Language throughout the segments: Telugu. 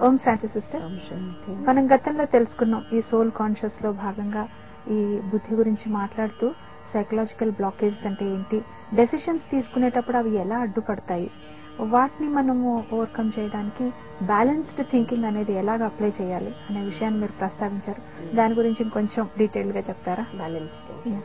ఓం శాంతి సిస్టర్ మనం గతంలో తెలుసుకున్నాం ఈ సోల్ కాన్షియస్ లో భాగంగా ఈ బుద్ధి గురించి మాట్లాడుతూ సైకలాజికల్ బ్లాకేజెస్ అంటే ఏంటి డెసిషన్స్ తీసుకునేటప్పుడు అవి ఎలా అడ్డుపడతాయి వాటిని మనము ఓవర్కమ్ చేయడానికి బ్యాలెన్స్డ్ థింకింగ్ అనేది ఎలాగ అప్లై చేయాలి అనే విషయాన్ని మీరు ప్రస్తావించారు దాని గురించి ఇంకొంచెం డీటెయిల్ గా చెప్తారా balance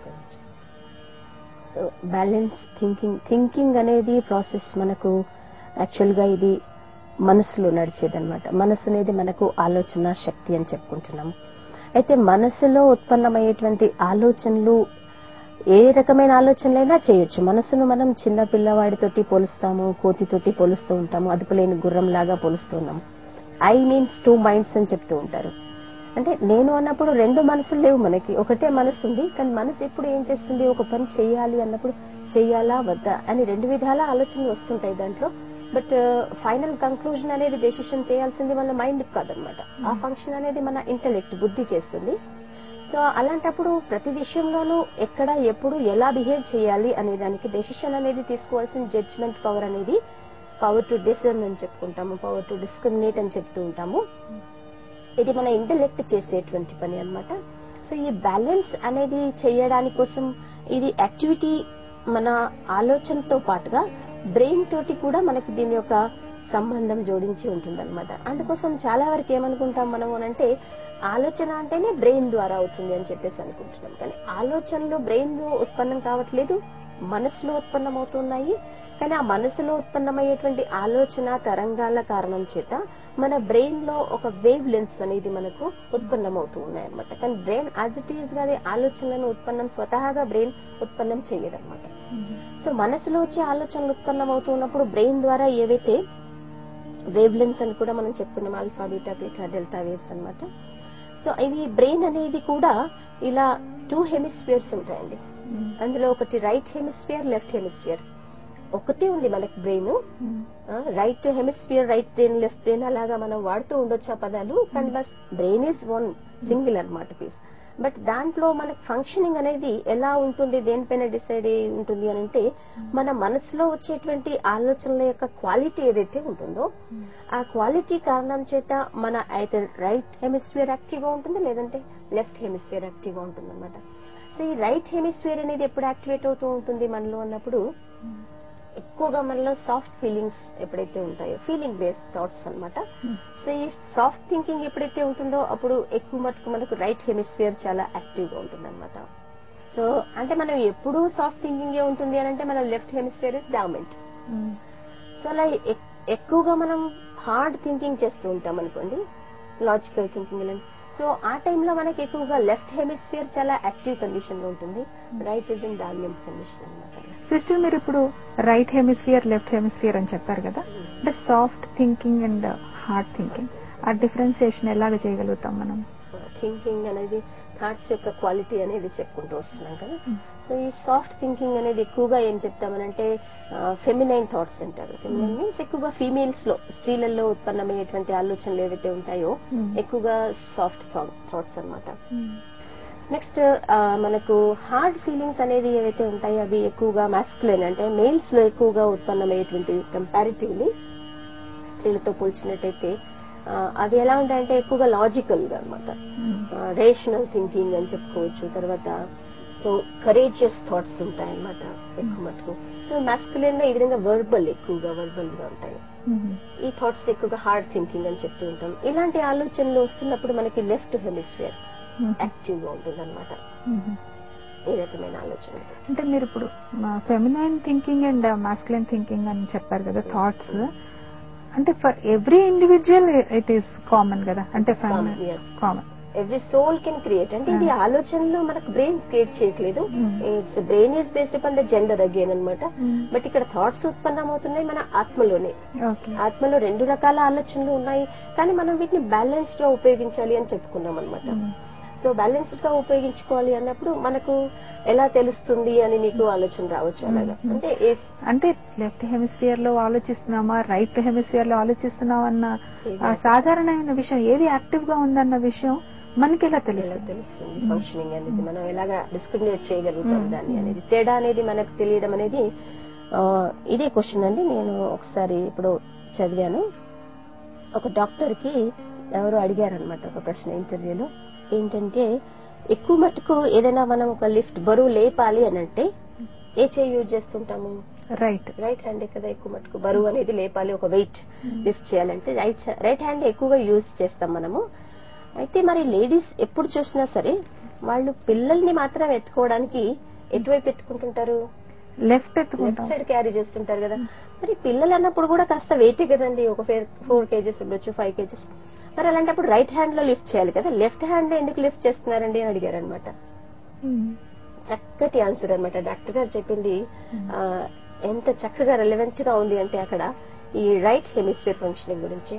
so balance thinking thinking అనేది ప్రాసెస్ మనకు యాక్చువల్ గా ఇది మనసులో నడిచేదన్నమాట మనసు అనేది మనకు ఆలోచన శక్తి అని చెప్పుకుంటున్నాము అయితే మనసులో ఉత్పన్నమయ్యేటువంటి ఆలోచనలు ఏ రకమైన ఆలోచనలైనా చేయొచ్చు మనసును మనం చిన్న పిల్లవాడితోటి పోలుస్తాము కోతితోటి పోలుస్తూ ఉంటాము అదుపులేని గుర్రం లాగా పోలుస్తూ ఉన్నాము ఐ మీన్స్ టూ మైండ్స్ అని చెప్తూ ఉంటారు అంటే నేను అన్నప్పుడు రెండు మనసులు లేవు మనకి ఒకటే మనసు ఉంది కానీ మనసు ఎప్పుడు ఏం చేస్తుంది ఒక పని చేయాలి అన్నప్పుడు చెయ్యాలా వద్దా అని రెండు విధాల ఆలోచనలు వస్తుంటాయి దాంట్లో బట్ ఫైనల్ కంక్లూజన్ అనేది డెసిషన్ చేయాల్సింది మన మైండ్ కాదనమాట ఆ ఫంక్షన్ అనేది మన ఇంటలెక్ట్ బుద్ధి చేస్తుంది సో అలాంటప్పుడు ప్రతి విషయంలోనూ ఎక్కడ ఎప్పుడు ఎలా బిహేవ్ చేయాలి అనే దానికి డెసిషన్ అనేది తీసుకోవాల్సిన జడ్జ్మెంట్ పవర్ అనేది పవర్ టు డిసర్న్ అని చెప్పుకుంటాము పవర్ టు డిస్క్రిమినేట్ అని చెప్తూ ఉంటాము ఇది మన ఇంటలెక్ట్ చేసేటువంటి పని అన్నమాట సో ఈ బ్యాలెన్స్ అనేది చేయడానికి కోసం ఇది యాక్టివిటీ మన ఆలోచనతో పాటుగా బ్రెయిన్ తోటి కూడా మనకి దీని యొక్క సంబంధం జోడించి ఉంటుందన్నమాట అందుకోసం చాలా వరకు ఏమనుకుంటాం మనం అంటే ఆలోచన అంటేనే బ్రెయిన్ ద్వారా అవుతుంది అని చెప్పేసి అనుకుంటున్నాం కానీ ఆలోచనలు బ్రెయిన్ లో ఉత్పన్నం కావట్లేదు మనసులో ఉత్పన్నం అవుతున్నాయి కానీ ఆ మనసులో ఉత్పన్నమయ్యేటువంటి ఆలోచన తరంగాల కారణం చేత మన బ్రెయిన్ లో ఒక వేవ్ లెన్స్ అనేది మనకు ఉత్పన్నం అవుతూ ఉన్నాయన్నమాట కానీ బ్రెయిన్ యాజ్ ఇట్ ఈస్ గా ఆలోచనలను ఉత్పన్నం స్వతహాగా బ్రెయిన్ ఉత్పన్నం చేయదన్నమాట సో మనసులో వచ్చే ఆలోచనలు ఉత్పన్నం అవుతున్నప్పుడు బ్రెయిన్ ద్వారా ఏవైతే వేవ్ లెన్స్ అని కూడా మనం చెప్పుకున్నాం alpha beta beta delta waves అన్నమాట సో ఇవి బ్రెయిన్ అనేది కూడా ఇలా టూ హెమిస్ఫియర్స్ ఉంటాయండి అందులో ఒకటి రైట్ హెమిస్ఫియర్ లెఫ్ట్ హెమిస్ఫియర్ ఒకటే ఉంది మనకి brain right hemisphere right brain left brain అలాగా మనం వాడుతూ ఉండొచ్చు ఆ పదాలు కానీ but brain is one single అనమాట పీస్ బట్ దాంట్లో మనకు ఫంక్షనింగ్ అనేది ఎలా ఉంటుంది దేనిపైన డిసైడ్ అయి ఉంటుంది అని అంటే మన మనసులో వచ్చేటువంటి ఆలోచనల యొక్క క్వాలిటీ ఏదైతే ఉంటుందో ఆ క్వాలిటీ కారణం చేత మన అయితే రైట్ హెమిస్ఫియర్ యాక్టివ్ గా ఉంటుంది లేదంటే లెఫ్ట్ హెమిస్ఫియర్ యాక్టివ్ గా ఉంటుంది అనమాట సో ఈ రైట్ హెమిస్ఫియర్ అనేది ఎప్పుడు యాక్టివేట్ అవుతూ ఉంటుంది మనలో అన్నప్పుడు ఎక్కువగా మనలో సాఫ్ట్ ఫీలింగ్స్ ఎప్పుడైతే ఉంటాయో ఫీలింగ్ బేస్డ్ థాట్స్ అన్నమాట సో ఈ సాఫ్ట్ థింకింగ్ ఎప్పుడైతే ఉంటుందో అప్పుడు ఎక్కువ మటుకు మనకు రైట్ హెమిస్ఫియర్ చాలా యాక్టివ్ గా ఉంటుంది అనమాట సో అంటే మనం ఎప్పుడూ సాఫ్ట్ థింకింగ్ ఏ ఉంటుంది అని అంటే మన left hemisphere is dominant so అలా ఎక్- ఎక్కువగా మనం హార్డ్ థింకింగ్ చేస్తూ ఉంటాం అనుకోండి లాజికల్ థింకింగ్ ఇలా సో ఆ టైంలో మనకి ఎక్కువగా లెఫ్ట్ హెమిస్ఫియర్ చాలా యాక్టివ్ కండిషన్ లో ఉంటుంది right is in dominant condition అనమాట సిస్టర్ మీరు ఇప్పుడు రైట్ హెమిస్ఫియర్ లెఫ్ట్ హెమిస్ఫియర్ అని చెప్పారు కదా అంటే soft thinking and hard thinking ఆ డిఫరెన్సియేషన్ ఎలాగ చేయగలుగుతాం మనం థింకింగ్ అనేది థాట్స్ యొక్క క్వాలిటీ అనేది చెప్పుకుంటూ వస్తున్నాం కదా సో ఈ సాఫ్ట్ థింకింగ్ అనేది ఎక్కువగా ఏం చెప్తామనంటే ఫెమినైన్ థాట్స్ అంటారు ఫెమినైన్ మీన్స్ ఎక్కువగా ఫీమేల్స్ లో స్త్రీలలో ఉత్పన్నమయ్యేటువంటి ఆలోచనలు ఏవైతే ఉంటాయో Hmm. ఎక్కువగా సాఫ్ట్ థాట్స్ అన్నమాట నెక్స్ట్ మనకు హార్డ్ ఫీలింగ్స్ అనేది ఏవైతే ఉంటాయో అవి ఎక్కువగా మాస్కులైన్ అంటే మేల్స్ లో ఎక్కువగా ఉత్పన్నమయ్యేటువంటి కంపారిటివ్లీ స్త్రీలతో పోల్చినట్టయితే ఆ, అవి ఎలా ఉంటాయంటే ఎక్కువగా లాజికల్ గా అనమాట రేషనల్ థింకింగ్ అని చెప్పుకోవచ్చు తర్వాత సో కరేజియస్ థాట్స్ ఉంటాయి అనమాట ఎక్కువ మటుకు సో మాస్కులైన్ లో ఈ విధంగా వర్బల్ ఎక్కువగా వర్బల్ గా ఉంటాయి ఈ థాట్స్ ఎక్కువగా హార్డ్ థింకింగ్ అని చెప్తూ ఉంటాం ఇలాంటి ఆలోచనలు వస్తున్నప్పుడు మనకి లెఫ్ట్ హెమిస్ఫియర్ యాక్టివ్ గా ఉంటుంది అనమాట ఈ రకమైన ఆలోచన అంటే మీరు ఇప్పుడు feminine thinking and masculine thinking అని చెప్పారు కదా థాట్స్ అంటే for every individual it is common కదా అంటే Common, yes. Common every soul can create అంటే ఇది ఆలోచనలో మనకు బ్రెయిన్ క్రియేట్ చేయట్లేదు Hmm. It's brain is based upon the gender again అనమాట Hmm. బట్ ఇక్కడ థాట్స్ ఉత్పన్నమవుతున్నాయి మన ఆత్మలోనే ఓకే ఆత్మలో రెండు రకాల ఆలోచనలు ఉన్నాయి కానీ మనం వీటిని బ్యాలెన్స్డ్ గా ఉపయోగించాలి అని చెప్పుకున్నాం అనమాట సో బ్యాలెన్స్డ్ గా ఉపయోగించుకోవాలి అన్నప్పుడు మనకు ఎలా తెలుస్తుంది అని మీకు ఆలోచన రావచ్చు అలాగా Hmm. అంటే if అంటే లెఫ్ట్ హెమిస్ఫియర్ లో ఆలోచిస్తున్నామా రైట్ హెమిస్ఫియర్ లో ఆలోచిస్తున్నామా అన్న ఏది ఆ సాధారణమైన విషయం ఏది యాక్టివ్ గా ఉందన్న విషయం మనకి ఎలా ఎలా తెలుస్తుంది తెలుస్తుంది ఫంక్షనింగ్ అనేది మనం ఎలాగా డిస్క్రిమినేట్ చేయగలుగుతాం Hmm. దాన్ని అనేది తేడా అనేది మనకు తెలియడం అనేది ఆ, ఇదే క్వశ్చన్ అండి నేను ఒకసారి ఇప్పుడు చదివాను ఒక డాక్టర్ కి ఎవరు అడిగారనమాట ఒక ప్రశ్న ఇంటర్వ్యూలో ఏంటంటే ఎక్కువ మటుకు ఏదైనా మనం ఒక లిఫ్ట్ బరువు లేపాలి అని అంటే ఏ చేయి యూజ్ చేస్తుంటాము రైట్ రైట్ హ్యాండ్ కదా ఎక్కువ మటుకు బరువు అనేది లేపాలి ఒక వెయిట్ లిఫ్ట్ చేయాలంటే రైట్ రైట్ హ్యాండ్ ఎక్కువగా యూజ్ చేస్తాం మనము అయితే మరి లేడీస్ ఎప్పుడు చూసినా సరే వాళ్ళు పిల్లల్ని మాత్రం ఎత్తుకోవడానికి ఎటువైపు ఎత్తుకుంటుంటారు లెఫ్ట్ లెఫ్ట్ ఎత్తుకుంటాం సైడ్ క్యారీ చేస్తుంటారు కదా మరి పిల్లలు అన్నప్పుడు కూడా కాస్త వెయిట్ కదండి ఒక ఫోర్ కేజెస్ ఉండొచ్చు ఫైవ్ కేజెస్ మరి అలాంటప్పుడు రైట్ హ్యాండ్ లో లిఫ్ట్ చేయాలి కదా లెఫ్ట్ హ్యాండ్ ఎందుకు లిఫ్ట్ చేస్తున్నారండి అని అడిగారు అనమాట చక్కటి ఆన్సర్ అన్నమాట డాక్టర్ గారు చెప్పింది ఆ, ఎంత చక్కగా రెలవెంట్ గా ఉంది అంటే అక్కడ ఈ రైట్ హెమిస్ఫియర్ ఫంక్షనింగ్ గురించి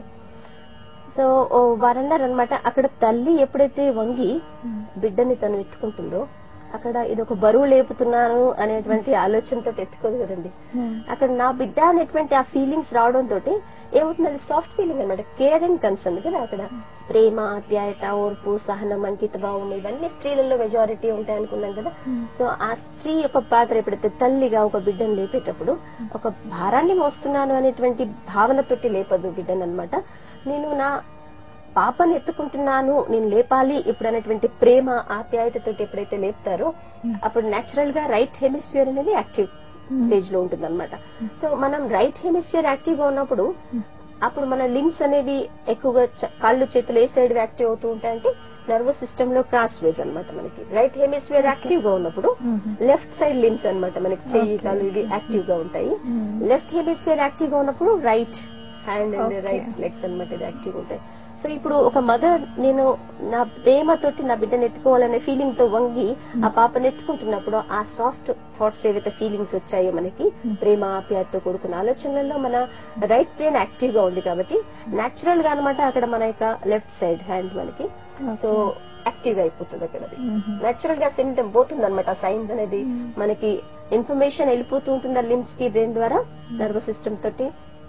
సో వారన్నారు అనమాట అక్కడ తల్లి ఎప్పుడైతే వంగి బిడ్డని తను ఎత్తుకుంటుందో అక్కడ ఇది ఒక బరువు లేపుతున్నాను అనేటువంటి ఆలోచనతో ఎత్తుకోదు కదండి అక్కడ నా బిడ్డ అనేటువంటి ఆ ఫీలింగ్స్ రావడం తోటి ఏమవుతుంది అది సాఫ్ట్ ఫీలింగ్ అనమాట కేర్ అండ్ కన్సర్న్ కదా అక్కడ ప్రేమ ఆప్యాయత ఓర్పు సహనం అంకిత భావం ఇవన్నీ స్త్రీలలో మెజారిటీ ఉంటాయి అనుకున్నాం కదా సో ఆ స్త్రీ యొక్క పాత్ర ఎప్పుడైతే తల్లిగా ఒక బిడ్డను లేపేటప్పుడు ఒక భారాన్ని మోస్తున్నాను అనేటువంటి భావనతోటి లేపదు బిడ్డను అనమాట నేను నా పాపని ఎత్తుకుంటున్నాను నేను లేపాలి ఇప్పుడు అనేటువంటి ప్రేమ ఆప్యాయతతోటి ఎప్పుడైతే లేపుతారో అప్పుడు నేచురల్ గా రైట్ హెమిస్ఫియర్ అనేది యాక్టివ్ స్టేజ్ లో ఉంటుంది అనమాట సో మనం రైట్ హెమిస్ఫియర్ యాక్టివ్ గా ఉన్నప్పుడు అప్పుడు మన లిమ్స్ అనేవి ఎక్కువగా చ- కాళ్ళు చేతులు ఏ సైడ్ యాక్టివ్ అవుతూ ఉంటాయంటే నర్వస్ సిస్టమ్ లో క్రాస్ వేస్ అనమాట మనకి రైట్ హెమిస్ఫియర్ యాక్టివ్ గా ఉన్నప్పుడు లెఫ్ట్ సైడ్ లిమ్స్ అన్నమాట మనకి చెయ్యి Okay. కాళ్ళు ఇవి యాక్టివ్ గా ఉంటాయి Hmm. లెఫ్ట్ హెమిస్ఫియర్ యాక్టివ్ గా ఉన్నప్పుడు right hand and Okay. Right legs అన్నమాట ఇది యాక్టివ్ ఉంటాయి సో ఇప్పుడు ఒక మదర్ నేను నా ప్రేమతోటి నా బిడ్డను ఎత్తుకోవాలనే ఫీలింగ్ తో వంగి ఆ పాపను ఎత్తుకుంటున్నప్పుడు ఆ సాఫ్ట్ థాట్స్ ఏవైతే ఫీలింగ్స్ వచ్చాయో మనకి Hmm. ప్రేమ ఆప్యాయతతో కూడుకున్న ఆలోచనలలో మన రైట్ బ్రెయిన్ యాక్టివ్ గా ఉంది కాబట్టి నేచురల్ గా అనమాట అక్కడ మన యొక్క లెఫ్ట్ సైడ్ హ్యాండ్ మనకి సో యాక్టివ్ గా అయిపోతుంది అక్కడ అది నేచురల్ గా సిమ్టమ్ పోతుంది అనమాట సైన్స్ అనేది Hmm. మనకి ఇన్ఫర్మేషన్ వెళ్ళిపోతూ ఉంటుంది ఆ లిమ్స్ కి బ్రెయిన్ ద్వారా నర్వస్ సిస్టమ్ తోటి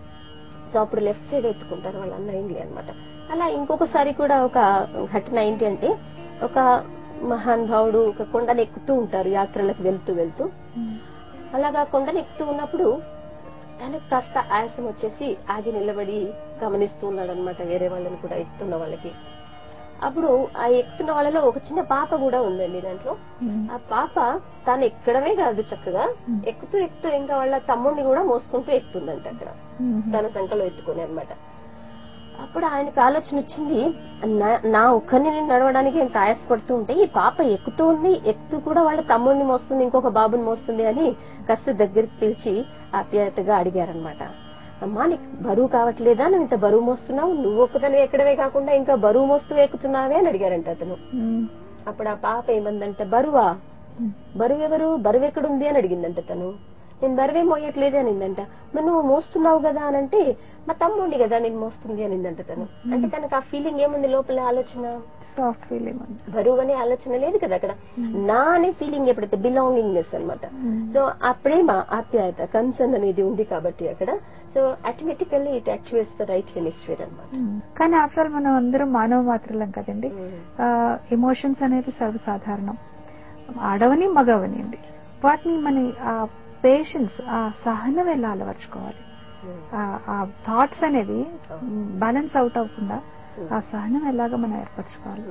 సో అప్పుడు లెఫ్ట్ సైడ్ ఎత్తుకుంటారు వాళ్ళు అన్నయింది అనమాట అలా ఇంకొకసారి కూడా ఒక ఘటన ఏంటి అంటే ఒక మహానుభావుడు ఒక కొండను ఎక్కుతూ ఉంటారు యాత్రలకు వెళ్తూ వెళ్తూ అలాగా కొండను ఎక్కుతూ ఉన్నప్పుడు తనకు కాస్త ఆయాసం వచ్చేసి ఆగి నిలబడి గమనిస్తూ ఉన్నాడు అనమాట వేరే వాళ్ళని కూడా ఎక్కుతున్న వాళ్ళకి అప్పుడు ఆ ఎక్కుతున్న వాళ్ళలో ఒక చిన్న పాప కూడా ఉందండి దాంట్లో ఆ పాప తాను ఎక్కడమే కాదు చక్కగా ఎక్కుతూ ఎక్కుతూ ఇంకా వాళ్ళ తమ్ముడిని కూడా మోసుకుంటూ ఎక్కుతుందంట అక్కడ తన సంకలో ఎత్తుకొని అన్నమాట అప్పుడు ఆయనకు ఆలోచన వచ్చింది నా- నా ఒక్కరిని నేను నడవడానికి ఎంత ఆయాసపడుతూ ఉంటే ఈ పాప ఎక్కుతూ ఉంది ఎక్కుతూ కూడా వాళ్ళ తమ్ముడిని మోస్తుంది ఇంకొక బాబుని మోస్తుంది అని కాస్త దగ్గరికి పిలిచి ఆప్యాయతగా అడిగారనమాట అమ్మా నీకు బరువు కావట్లేదా నువ్వు ఇంత బరువు మోస్తున్నావు నువ్వు ఒక్కదాన్ని ఎక్కడమే కాకుండా ఇంకా బరువు మోస్తూ ఎక్కుతున్నావే అని అడిగారంట అతను అప్పుడు ఆ పాప ఏమందంటే బరువా బరువు ఎవరు బరువు ఎక్కడుంది అని అడిగిందంట తను నేను బరువే మోయట్లేదే అనిందంట మరి నువ్వు మోస్తున్నావు కదా అని అంటే మా తమ్ముండి కదా నేను మోస్తుంది అనిందంట తను అంటే తనకు ఆ ఫీలింగ్ ఏముంది లోపల ఆలోచన సాఫ్ట్ ఫీలింగ్ ఉంది బరువు అనే ఆలోచన లేదు కదా అక్కడ నా అనే ఫీలింగ్ ఎప్పుడైతే బిలాంగింగ్నెస్ అన్నమాట Hmm. సో ఆ ప్రేమ ఆప్యాయత కన్సర్న్ అనేది ఉంది కాబట్టి అక్కడ so automatically it activates the right hemisphere అనమాట కానీ ఆఫ్టర్ ఆల్ మనం అందరం మానవ మాత్రలం కదండి ఎమోషన్స్ అనేవి సర్వసాధారణం ఆడవని మగవని అండి వాటిని మన ఆ పేషెన్స్ ఆ సహనం ఎలా అలవర్చుకోవాలి ఆ- ఆ థాట్స్ అనేవి బ్యాలెన్స్ అవుట్ అవ్వకుండా ఆ సహనం ఎలాగా మనం ఏర్పరచుకోవాలి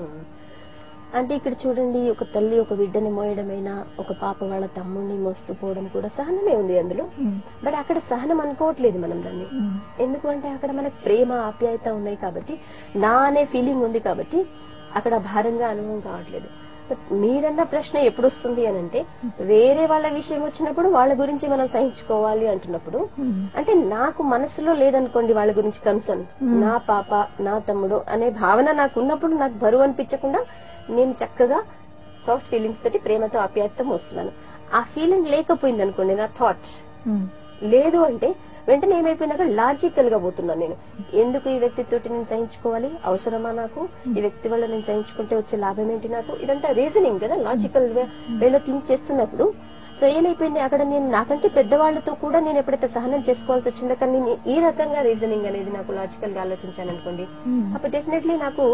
అంటే ఇక్కడ చూడండి ఒక తల్లి ఒక బిడ్డని మోయడమైనా ఒక పాప వాళ్ళ తమ్ముడిని మోస్తూ పోవడం కూడా సహనమే ఉంది అందులో ఉమ్, బట్ అక్కడ సహనం అనుకోవట్లేదు మనం దాన్ని ఉమ్, ఎందుకు అంటే అక్కడ మనకు ప్రేమ ఆప్యాయత ఉన్నాయి కాబట్టి నా అనే ఫీలింగ్ ఉంది కాబట్టి అక్కడ భారంగా అనుభవం కావట్లేదు బట్ మీరన్న ప్రశ్న ఎప్పుడు వస్తుంది అని అంటే వేరే వాళ్ళ విషయం వచ్చినప్పుడు వాళ్ళ గురించి మనం సహించుకోవాలి అంటున్నప్పుడు ఉమ్, అంటే నాకు మనసులో లేదనుకోండి వాళ్ళ గురించి కన్సర్న్ Hmm. నా పాప నా తమ్ముడు అనే భావన నాకు ఉన్నప్పుడు నాకు బరువు అనిపించకుండా నేను చక్కగా సాఫ్ట్ ఫీలింగ్స్ తోటి ప్రేమతో ఆప్యాయత మోస్తున్నాను ఆ ఫీలింగ్ లేకపోయింది అనుకోండి నా థాట్స్ ఉమ్, లేదు అంటే వెంటనే ఏమైపోయింది అక్కడ లాజికల్ గా పోతున్నాను నేను ఎందుకు ఈ వ్యక్తితోటి నేను సహించుకోవాలి అవసరమా నాకు ఈ వ్యక్తి వల్ల నేను సహించుకుంటే వచ్చే లాభం ఏంటి నాకు ఇదంతా రీజనింగ్ కదా లాజికల్ వేలో థింక్ చేస్తున్నప్పుడు సో ఏమైపోయింది అక్కడ నేను నాకంటే పెద్దవాళ్లతో కూడా నేను ఎప్పుడైతే సహనం చేసుకోవాల్సి వచ్చిందో కానీ నేను ఈ రకంగా రీజనింగ్ అనేది నాకు లాజికల్ గా ఆలోచించాను అనుకోండి ఉమ్, అప్పుడు డెఫినెట్లీ నాకు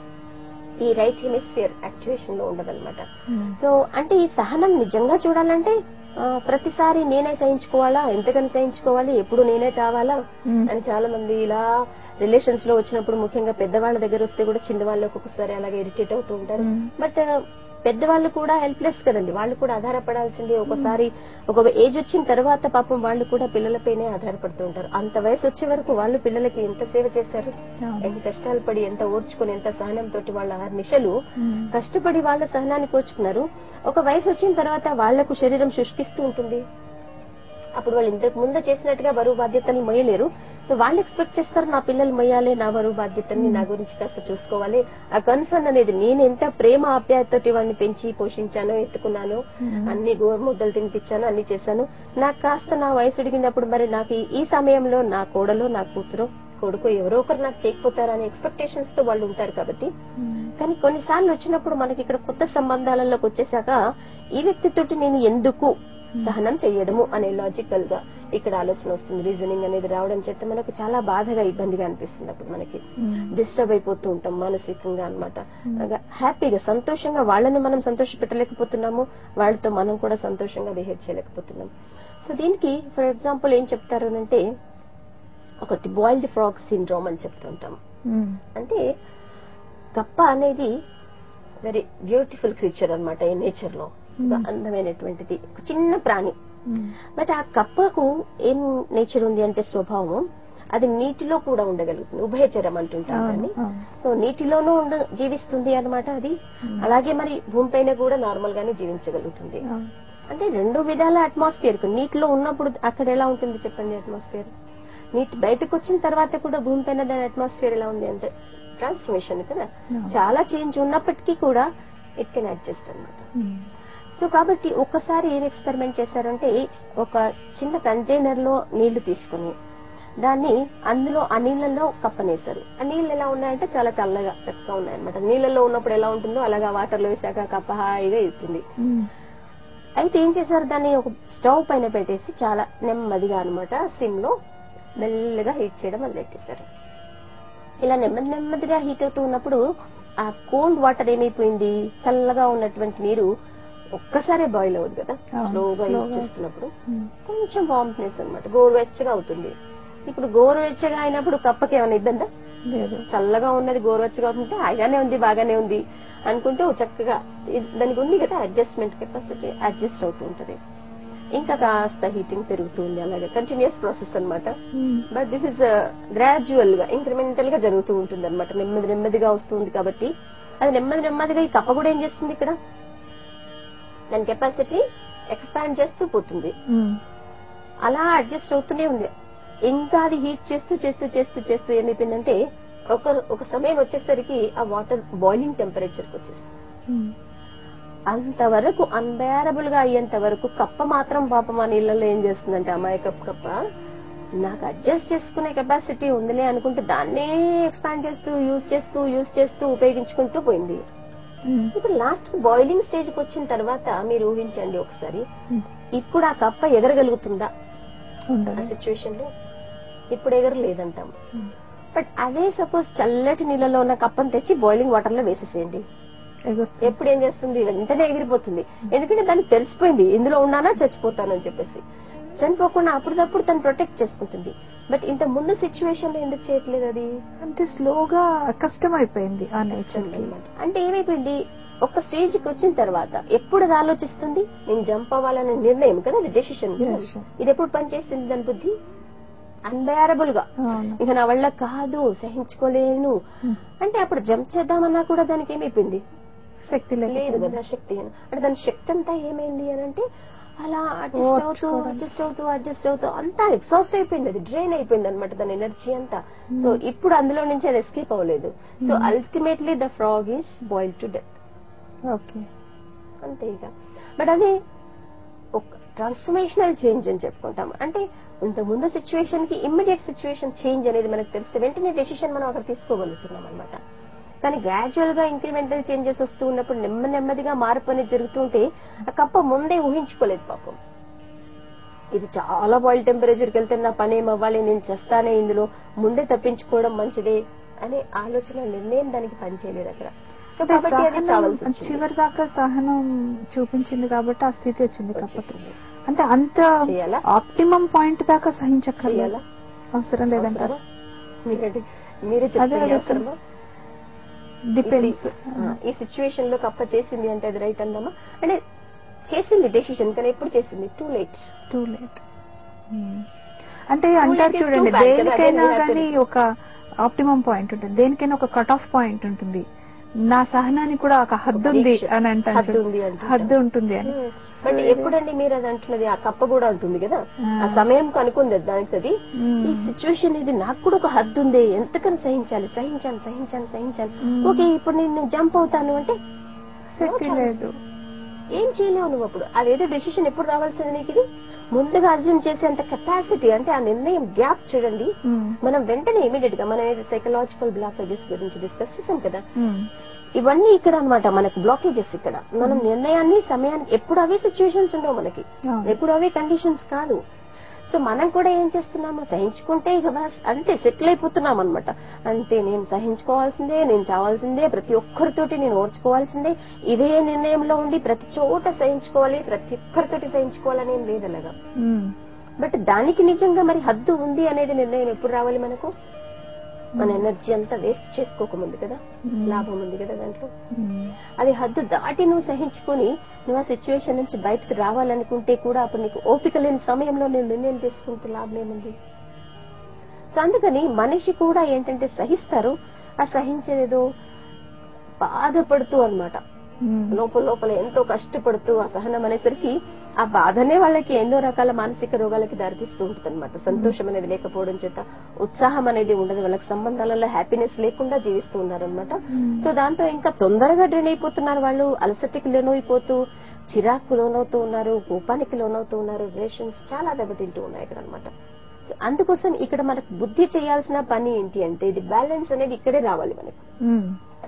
ఈ రైట్ హెమిస్ఫియర్ యాక్టివేషన్ లో ఉండదన్నమాట ఉమ్, సో అంటే ఈ సహనం నిజంగా చూడాలంటే ఆ, ప్రతిసారి నేనే సహించుకోవాలా ఎంతకని సహించుకోవాలి ఎప్పుడు నేనే చావాలా ఉమ్. అని చాలా మంది ఇలా రిలేషన్స్ లో వచ్చినప్పుడు ముఖ్యంగా పెద్దవాళ్ళ దగ్గర వస్తే కూడా చిన్న వాళ్ళు ఒక్కొక్కసారి అలాగే ఇరిటేట్ అవుతూ ఉంటారు మ్మ్. బట్ పెద్దవాళ్ళు కూడా హెల్ప్లెస్ కదండి వాళ్ళు కూడా ఆధారపడాల్సింది ఒకసారి ఒక ఏజ్ వచ్చిన తర్వాత పాపం వాళ్ళు కూడా పిల్లలపైనే ఆధారపడుతూ ఉంటారు అంత వయసు వచ్చే వరకు వాళ్ళు పిల్లలకి ఎంత సేవ చేశారు అవును. ఎన్ని కష్టాలు పడి ఎంత ఓర్చుకుని ఎంత సహనం తోటి వాళ్ళ ఆరు నిశలు మ్మ్. కష్టపడి వాళ్ళ సహనాన్ని కోర్చుకున్నారు ఒక వయసు వచ్చిన తర్వాత వాళ్లకు శరీరం శుష్కిస్తూ ఉంటుంది అప్పుడు వాళ్ళు ఇంతకు ముందు చేసినట్టుగా బరువు బాధ్యతలు మొయ్యలేరు సో వాళ్ళు ఎక్స్పెక్ట్ చేస్తారు నా పిల్లలు మొయ్యాలి నా బరువు బాధ్యతల్ని నా గురించి కాస్త చూసుకోవాలి ఆ కన్సర్న్ అనేది నేను ఎంత ప్రేమ ఆప్యాయతోటి వాడిని పెంచి పోషించానో ఎత్తుకున్నానో మ్మ్. అన్ని గోరు ముద్దలు తినిపించాను అన్ని చేశాను నాకు కాస్త నా వయసు అడిగినప్పుడు మరి నాకు ఈ- ఈ సమయంలో నా కోడలో నా కూతురు కొడుకు ఎవరో ఒకరు నాకు చేయకపోతారనే ఎక్స్పెక్టేషన్స్ తో వాళ్ళు ఉంటారు కాబట్టి మ్మ్. కానీ కొన్నిసార్లు వచ్చినప్పుడు మనకి ఇక్కడ కొత్త సంబంధాలలోకి వచ్చేసాక ఈ వ్యక్తితోటి నేను ఎందుకు సహనం చేయడము అనే లాజికల్ గా ఇక్కడ ఆలోచన వస్తుంది రీజనింగ్ అనేది రావడం చేత మనకు చాలా బాధగా ఇబ్బందిగా అనిపిస్తుంది అప్పుడు మనకి మ్మ్. డిస్టర్బ్ అయిపోతూ ఉంటాం మానసికంగా అనమాట హ్యాపీగా సంతోషంగా వాళ్ళని మనం సంతోష పెట్టలేకపోతున్నాము వాళ్ళతో మనం కూడా సంతోషంగా బిహేవ్ చేయలేకపోతున్నాం సో దీనికి ఫర్ ఎగ్జాంపుల్ ఏం చెప్తారు అంటే ఒకటి బాయిల్డ్ ఫ్రాక్ సిండ్రోమ్ అని చెప్తుంటాం మ్మ్. అంటే కప్ప అనేది వెరీ బ్యూటిఫుల్ క్రీచర్ అనమాట ఈ నేచర్ లో ఒక అందమైనటువంటిది ఒక చిన్న ప్రాణి మ్మ్. బట్ ఆ కప్పకు ఏం నేచర్ ఉంది అంటే స్వభావం అది నీటిలో కూడా ఉండగలుగుతుంది ఉభయచరం అంటుంటాం అవును, దాన్ని అవును. సో నీటిలోనూ ఉండ జీవిస్తుంది అన్నమాట అది అలాగే మరి భూమిపైన కూడా నార్మల్ గానే జీవించగలుగుతుంది అవును. అంటే రెండు విధాల అట్మాస్ఫియర్ నీటిలో ఉన్నప్పుడు అక్కడ ఎలా ఉంటుంది చెప్పండి అట్మాస్ఫియర్ నీటి బయటకు వచ్చిన తర్వాత కూడా భూమిపైన దాని అట్మాస్ఫియర్ ఎలా ఉంది అంటే ట్రాన్స్ఫర్మేషన్ కదా Yeah. చాలా చేంజ్ ఉన్నప్పటికీ కూడా ఇట్ కెన్ అడ్జస్ట్ అన్నమాట మ్మ్. సో కాబట్టి ఒక్కసారి ఏం ఎక్స్పెరిమెంట్ చేశారంటే ఒక చిన్న కంటైనర్ లో నీళ్లు తీసుకుని దాన్ని అందులో ఆ నీళ్లలో కప్పనేశారు ఆ నీళ్లు ఎలా ఉన్నాయంటే చాలా చల్లగా చక్కగా ఉన్నాయన్నమాట నీళ్లలో ఉన్నప్పుడు ఎలా ఉంటుందో అలాగా వాటర్ లో వేసాక కప్ప హాయిగా ఇస్తుంది మ్మ్. అయితే ఏం చేశారు దాన్ని ఒక స్టవ్ పైన పెట్టేసి చాలా నెమ్మదిగా అన్నమాట సిమ్ లో మెల్లగా హీట్ చేయడం మొదలెట్టేశారు ఇలా నెమ్మది నెమ్మదిగా హీట్ అవుతూ ఉన్నప్పుడు ఆ కోల్డ్ వాటర్ ఏమైపోయింది చల్లగా ఉన్నటువంటి నీరు ఒక్కసారే బాయిల్ అవ్వదు కదా అవును, స్లోగా హీట్ slowగా. చేస్తున్నప్పుడు మ్మ్. కొంచెం వామ్నెస్ అన్నమాట గోరువెచ్చగా అవుతుంది ఇప్పుడు గోరువెచ్చగా అయినప్పుడు కప్పకి ఏమైనా ఇబ్బందా లేదు చల్లగా ఉన్నది గోరువెచ్చగా ఉంటే హాయిగానే ఉంది బాగానే ఉంది అనుకుంటూ చక్కగా ఇది- దానికి ఉంది కదా అడ్జస్ట్మెంట్ కెపాసిటీ అడ్జస్ట్ అవుతూ ఉంటది ఇంకా కాస్త హీటింగ్ పెరుగుతుంది అలాగే కంటిన్యూస్ ప్రాసెస్ అన్నమాట మ్మ్. బట్ దిస్ ఇస్ గ్రాడ్యువల్ గా ఇంక్రిమెంటల్ గా జరుగుతూ ఉంటుంది అనమాట నెమ్మది నెమ్మదిగా వస్తుంది కాబట్టి అది నెమ్మది నెమ్మదిగా ఈ కప్ప కూడా ఏం చేస్తుంది ఇక్కడ దాని కెపాసిటీ ఎక్స్పాండ్ చేస్తూ పోతుంది మ్మ్. అలా అడ్జస్ట్ అవుతూనే ఉంది ఇంకా అది హీట్ చేస్తూ చేస్తూ చేస్తూ చేస్తూ ఏమైపోయిందంటే ఒక ఒక సమయం వచ్చేసరికి ఆ వాటర్ బాయిలింగ్ టెంపరేచర్ కి వచ్చేసింది మ్మ్. అంతవరకు అన్బేరబుల్ గా అయ్యేంత వరకు కప్ప మాత్రం పాపం ఆ నీళ్ళలో ఏం చేస్తుందంటే అమాయకప్ కప్ప నాకు అడ్జస్ట్ చేసుకునే కెపాసిటీ ఉందిలే అనుకుంటే దాన్నే ఎక్స్పాండ్ చేస్తూ యూజ్ చేస్తూ యూజ్ చేస్తూ ఉపయోగించుకుంటూ పోయింది మ్మ్. ఇప్పుడు లాస్ట్ బాయిలింగ్ స్టేజ్ కి వచ్చిన తర్వాత మీరు ఊహించండి ఒకసారి మ్మ్. ఇప్పుడు ఆ కప్ప ఎగరగలుగుతుందా ఆ ఉండదు సిచ్యువేషన్ లో ఇప్పుడు ఎగరలేదంటాం మ్మ్. బట్ అదే సపోజ్ చల్లటి నీళ్ళలో ఉన్న కప్పను తెచ్చి బాయిలింగ్ వాటర్ లో వేసేసేయండి ఎగురుతుంది ఎప్పుడు ఏం చేస్తుంది వెంటనే ఎగిరిపోతుంది ఎందుకంటే దానికి తెలిసిపోయింది ఇందులో ఉన్నానా చచ్చిపోతానని చెప్పేసి చనిపోకుండా అప్పుడప్పుడు తను ప్రొటెక్ట్ చేసుకుంటుంది బట్ ఇంత ముందు సిచ్యువేషన్ లో ఎందుకు చేయట్లేదు అది అంటే స్లోగా కష్టం అయిపోయింది ఆ నేచర్ కి అంటే ఏమైపోయింది ఒక స్టేజ్ కి వచ్చిన తర్వాత ఎప్పుడు అది ఆలోచిస్తుంది నేను జంప్ అవ్వాలనే నిర్ణయం కదా అది డెసిషన్ Decision. ఇది ఎప్పుడు పనిచేసింది దాని బుద్ధి అన్బేరబుల్ గా అవును ఇంకా నా వల్ల కాదు సహించుకోలేను మ్మ్. అంటే అప్పుడు జంప్ చేద్దామన్నా కూడా దానికి ఏమైపోయింది శక్తి లేదు లేదు కదా శక్తి అని అంటే దాని శక్తి అంతా ఏమైంది అని అంటే అలా అడ్జస్ట్ అవుతూ ఓర్చుకోవడం. అడ్జస్ట్ అవుతూ అడ్జస్ట్ అవుతూ అంతా ఎగ్జాస్ట్ అయిపోయింది అది డ్రైన్ అయిపోయింది అనమాట దాని ఎనర్జీ అంతా సో ఇప్పుడు అందులో నుంచి అది ఎస్కేప్ అవ్వలేదు so ultimately the frog is boil to death okay అంతే ఇక బట్ అది ఒక ట్రాన్స్ఫర్మేషనల్ చేంజ్ అని చెప్పుకుంటాం అంటే ఇంత ముందు సిచ్యువేషన్ కి ఇమ్మీడియట్ సిచ్యువేషన్ చేంజ్ అనేది మనకు తెలిస్తే వెంటనే డెసిషన్ మనం అక్కడ తీసుకోగలుగుతున్నాం అనమాట కానీ గ్రాడ్యువల్ గా ఇంక్రిమెంటల్ చేంజెస్ వస్తూ ఉన్నప్పుడు నెమ్మ నెమ్మదిగా మార్పు అనేది జరుగుతూ ఉంటే ఆ కప్ప ముందే ఊహించుకోలేదు పాపం ఇది చాలా బాయిల్ టెంపరేచర్కి వెళ్తే నా పని ఏం అవ్వాలి నేను చేస్తానే ఇందులో ముందే తప్పించుకోవడం మంచిదే అనే ఆలోచన నిర్ణయం దానికి పనిచేయలేదు అక్కడ సో అంటే కాబట్టి అది సహనం చావాల్సి వచ్చింది. చివరి దాకా సహనం చూపించింది కాబట్టి ఆ స్థితి వచ్చింది కప్పకి వచ్చేసింది. అంటే అంత చేయాలా? ఆప్టిమం పాయింట్ దాకా సహించక్కర్లేదు చేయాలా? అవసరం లేదంటారు అవసరమా? మీరంటే మీరే అదే చెప్తే అడుగుతున్నా. అవసరమా డిపెండ్స్ ఇప్పుడు ఈ- ఈ సిచ్యువేషన్ లో కప్ప చేసింది అంటే అది రైట్ అందామా అంటే చేసింది డెసిషన్ కానీ ఎప్పుడు చేసింది టూ లేట్ టూ లేట్ అంటే late అంటారు is చూడండి too bad కదా, దేనికైనా again we have to- కానీ ఒక ఆప్టిమం పాయింట్ ఉంటుంది దేనికైనా ఒక కట్ ఆఫ్ పాయింట్ ఉంటుంది నా సహనానికి కూడా ఒక హద్దు ఉంది పరీక్ష. అని అంటాను హద్దు చూడు. ఉంది అంటుంటాం. హద్దు ఉంటుంది అని బట్ So, ఎప్పుడండి మీరు అది అంటున్నది ఆ కప్ప కూడా అంటుంది కదా ఆ. ఆ సమయం కనుక్కుంది అది దానికి అది మ్మ్. ఈ సిచ్యువేషన్ ఇది నాకు కూడా ఒక హద్దు ఉంది ఎంతకని సహించాలి సహించాను సహించాను సహించాను మ్మ్. ఓకే ఇప్పుడు నేను జంప్ అవుతాను అంటే శక్తి లేదు ఏం చేయలేవు నువ్వు అప్పుడు అదేదో డెసిషన్ ఎప్పుడు రావాల్సింది నీకు ఇది ముందుగా అర్జున్ చేసేంత కెపాసిటీ అంటే ఆ నిర్ణయం గ్యాప్ చూడండి మ్మ్. మనం వెంటనే ఇమీడియట్ గా మనం ఏదైతే సైకలాజికల్ బ్లాకేజెస్ గురించి డిస్కస్ చేసాం కదా మ్మ్. ఇవన్నీ ఇక్కడ అన్నమాట మనకు బ్లాకేజెస్ ఇక్కడ మనం నిర్ణయాన్ని సమయానికి ఎప్పుడు అవే సిచ్యువేషన్స్ ఉండవు మనకి అవును. ఎప్పుడు అవే కండిషన్స్ కాదు సో మనం కూడా ఏం చేస్తున్నాము సహించుకుంటే ఇక బస్ అంతే సెటిల్ అయిపోతున్నాం అనమాట అంతే నేను సహించుకోవాల్సిందే నేను చావాల్సిందే ప్రతి ఒక్కరితోటి నేను ఓర్చుకోవాల్సిందే ఇదే నిర్ణయంలో ఉండి ప్రతి చోట సహించుకోవాలి ప్రతి ఒక్కరితోటి సహించుకోవాలని ఏం లేదు అలాగా మ్మ్. బట్ దానికి నిజంగా మరి హద్దు ఉంది అనేది నిర్ణయం ఎప్పుడు రావాలి మనకు మన ఎనర్జీ అంతా వేస్ట్ చేసుకోకముందు కదా మ్మ్. లాభం ఉంది కదా దాంట్లో మ్మ్. అది హద్దు దాటి నువ్వు సహించుకుని నువ్వు ఆ సిచ్యువేషన్ నుంచి బయటకు రావాలనుకుంటే కూడా అప్పుడు నీకు ఓపిక లేని సమయంలో నేను నిర్ణయం తీసుకుంటే లాభం ఏముంది సో అందుకని మనిషి కూడా ఏంటంటే సహిస్తారు ఆ సహించేదేదో బాధపడుతూ అన్నమాట మ్మ్. లోపల లోపల ఎంతో కష్టపడుతూ ఆ సహనం అనేసరికి ఆ బాధనే వాళ్ళకి ఎన్నో రకాల మానసిక రోగాలకి దారితీస్తూ ఉంటుంది అనమాట సంతోషం అనేది లేకపోవడం చేత ఉత్సాహం అనేది ఉండదు వాళ్ళకి సంబంధాలలో హ్యాపీనెస్ లేకుండా జీవిస్తూ ఉన్నారనమాట సో దాంతో ఇంకా తొందరగా డ్రైన్ అయిపోతున్నారు వాళ్ళు అలసటికి లోనైపోతూ చిరాకు లోనవుతూ ఉన్నారు కోపానికి లోనవుతూ ఉన్నారు రిలేషన్స్ చాలా దెబ్బతింటూ ఉన్నాయి ఇక్కడ అనమాట సో అందుకోసం ఇక్కడ మనకు బుద్ధి చేయాల్సిన పని ఏంటి అంటే ఇది బ్యాలెన్స్ అనేది ఇక్కడే రావాలి మనకు మ్మ్.